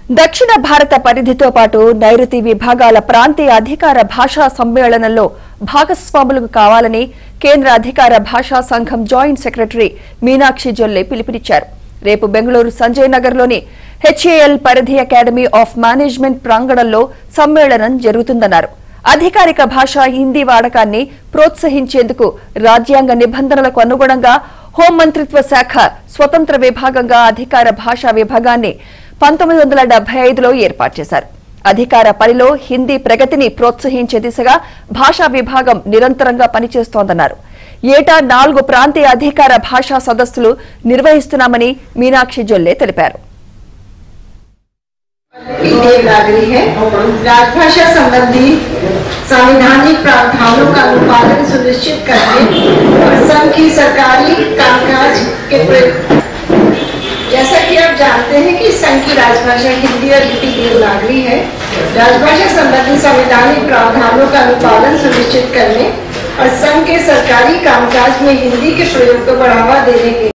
దక్షిణ భారత పరిధితో పాటు నైరుతి విభాగాల ప్రాంతీయ అధికార భాషా సమ్మేళనంలో భాగస్వాములు కావాలని కేంద్ర అధికార భాషా సంఘం జాయింట్ సెక్రటరీ మీనాక్షి జొల్లె పిలుపునిచ్చారు రేపు బెంగళూరు సంజయ్ నగర్లోని హెచ్ఏఎల్ పరిధి అకాడమీ ఆఫ్ మేనేజ్మెంట్ ప్రాంగణంలో సమ్మేళనం జరుగుతుందన్నారు అధికారిక భాష హిందీ వాడకాన్ని ప్రోత్సహించేందుకు రాజ్యాంగ నిబంధనలకు అనుగుణంగా హోంమంత్రిత్వ శాఖ స్వతంత్ర విభాగంగా అధికార భాషా విభాగాన్ని పంతొమ్మిది వందల డెబ్బై ఐదులో ఏర్పాటు చేశారు అధికార పనిలో హిందీ ప్రగతిని ప్రోత్సహించే దిశగా భాషా విభాగం నిరంతరంగా పనిచేస్తోందన్నారు ఏటా నాలుగు ప్రాంతీయ అధికార భాషా సదస్సులు నిర్వహిస్తున్నామని మీనాక్షి జొల్లే తెలిపారు देवनागरी है राजभाषा संबंधी संवैधानिक प्रावधानों का अनुपालन सुनिश्चित करने और संघ की सरकारी कामकाज के प्रयोग जैसा कि आप जानते हैं कि संघ की राजभाषा हिंदी और लिपि देवनागरी है राजभाषा संबंधी संवैधानिक प्रावधानों का अनुपालन सुनिश्चित करने और संघ के सरकारी कामकाज में हिंदी के प्रयोग को बढ़ावा देने के